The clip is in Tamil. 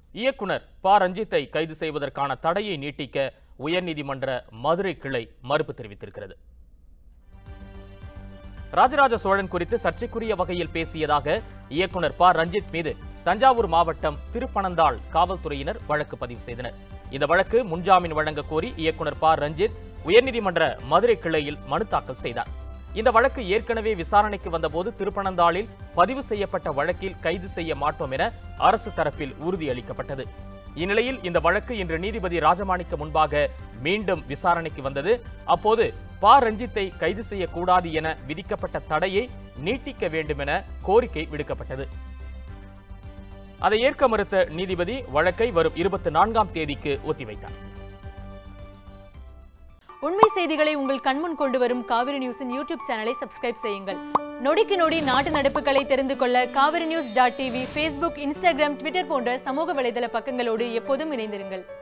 இயக்குனர் ப ரஞ்சித்தை கைது செய்வதற்கான தடையை நீட்டிக்க உயர்நீதிமன்ற மதுரை கிளை மறுப்பு தெரிவித்திருக்கிறது ராஜராஜ சோழன் குறித்து சர்ச்சைக்குரிய வகையில் பேசியதாக இயக்குனர் ப ரஞ்சித் மீது தஞ்சாவூர் மாவட்டம் திருப்பனந்தாள் காவல்துறையினர் வழக்கு பதிவு செய்தனர் இந்த வழக்கு முன்ஜாமீன் வழங்க கோரி இயக்குனர் ப ரஞ்சித் உயர்நீதிமன்ற மதுரை கிளையில் மனு தாக்கல் செய்தார் இந்த வழக்கு ஏற்கனவே விசாரணைக்கு வந்தபோது திருப்பனந்தாளில் பதிவு செய்யப்பட்ட வழக்கில் கைது செய்ய மாட்டோம் என அரசு தரப்பில் உறுதியளிக்கப்பட்டது இந்நிலையில் இந்த வழக்கு இன்று நீதிபதி ராஜமாணிக்க முன்பாக மீண்டும் விசாரணைக்கு வந்தது அப்போது ப ரஞ்சித்தை கைது செய்யக்கூடாது என விதிக்கப்பட்ட தடையை நீட்டிக்க வேண்டும் என கோரிக்கை விடுக்கப்பட்டது அதை ஏற்க மறுத்த நீதிபதி வழக்கை வரும் இருபத்தி நான்காம் தேதிக்கு ஒத்திவைத்தார் உண்மை செய்திகளை உங்கள் கண்முன் கொண்டு வரும் காவிரி நியூஸின் யூடியூப் சேனலை சப்ஸ்கிரைப் செய்யுங்கள் நொடிக்கு நொடி நாட்டு நடப்புகளை தெரிந்து கொள்ள Kaveri news dot TV Facebook Instagram Twitter போன்ற சமூக வலைதள பக்கங்களோடு எப்போதும் இணைந்திருங்கள்